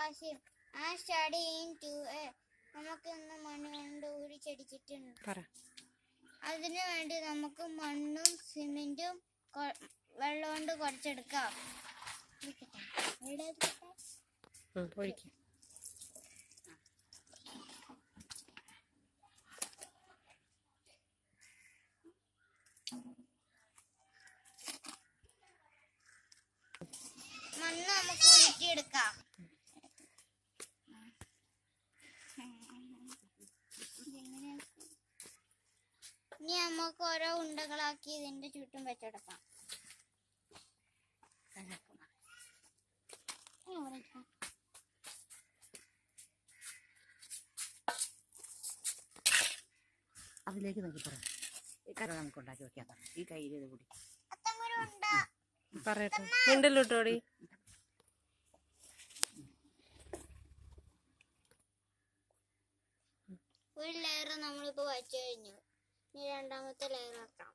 ഹാഷിം ആ study in to A നമുക്ക് ഇന്ന് മണ്ണ് കൊണ്ട് ഒരു ചെടിച്ചിട്ടുണ്ട് പറ അതിനു വേണ്ടി നമുക്ക് മണ്ണും സിമെന്റും കൊ- വെള്ളം കൊണ്ട് കുറച്ചെടുക്കാം ഇവിടെ എടുക്കട്ടെ. ഉം, ഒഴിക്ക് മണ്ണ് നമുക്ക് ഉരുട്ടിയെടുക്കാം ഇനി നമുക്ക് ഓരോ ഉണ്ടകളാക്കി ഇതിന്റെ ചുറ്റും വെച്ചെടുക്കാം അതിലേക്ക് നോക്കി പറ ഈ കര നമുക്ക് ഉണ്ടാക്കി വെക്കാം പറ. ഈ കയ്യിൽ ഇത് കൂടി അത്തങ്ങൊരു ഉണ്ട പറയട്ടെ മിണ്ടല്ലോ ടോടി ഒരു ലെയർ നമ്മളിപ്പോ വെച്ചു കഴിഞ്ഞു ഇനി രണ്ടാമത്തെ ലെയർ ആക്കാം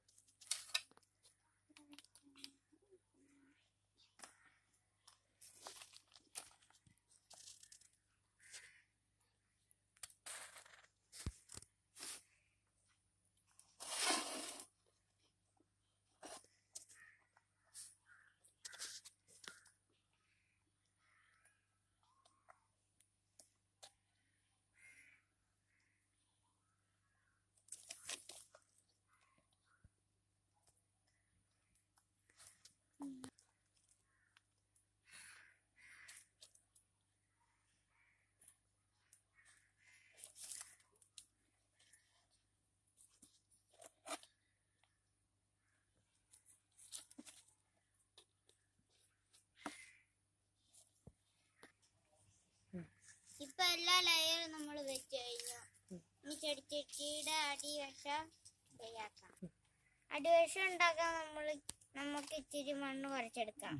ഇപ്പൊ എല്ലാ ലെയറും നമ്മൾ വെച്ച് കഴിഞ്ഞു ഇനി ചെടിച്ചട്ടിയുടെ അടിവശം ശരിയാക്കാം അടിവശം ഉണ്ടാക്കാൻ നമ്മൾ നമുക്ക് ഇച്ചിരി മണ്ണ് കുറച്ചെടുക്കാം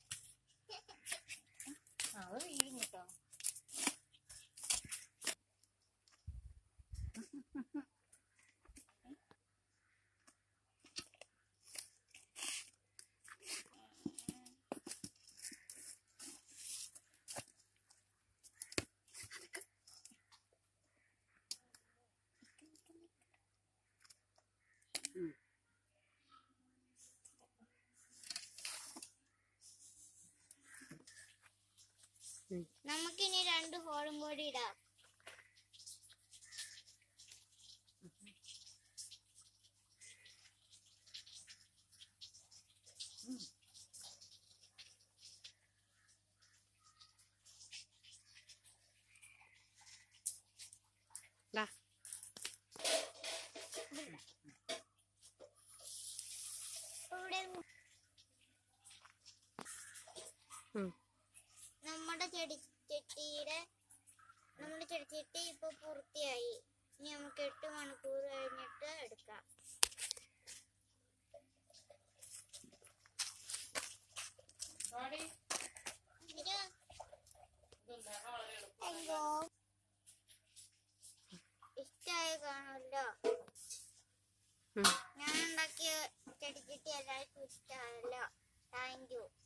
നമുക്കിനി രണ്ട് ഹോളും കൂടി ഇടാം ദാ ഇവിടെ ഉം. നമ്മുടെ ചെടിച്ചട്ടിയുടെ നമ്മുടെ ചെടിച്ചട്ടി ഇപ്പൊ പൂർത്തിയായി ഇനി നമുക്ക് എട്ട് മണിക്കൂർ കഴിഞ്ഞിട്ട് എടുക്കാം ഇത് അയ്യോ ഇഷ്ടമായി കാണുമല്ലോ ഉം. ഞാൻ ഉണ്ടാക്കിയ ചെടിച്ചട്ടി എല്ലാവർക്കും ഇഷ്ടമായല്ലോ താങ്ക് യു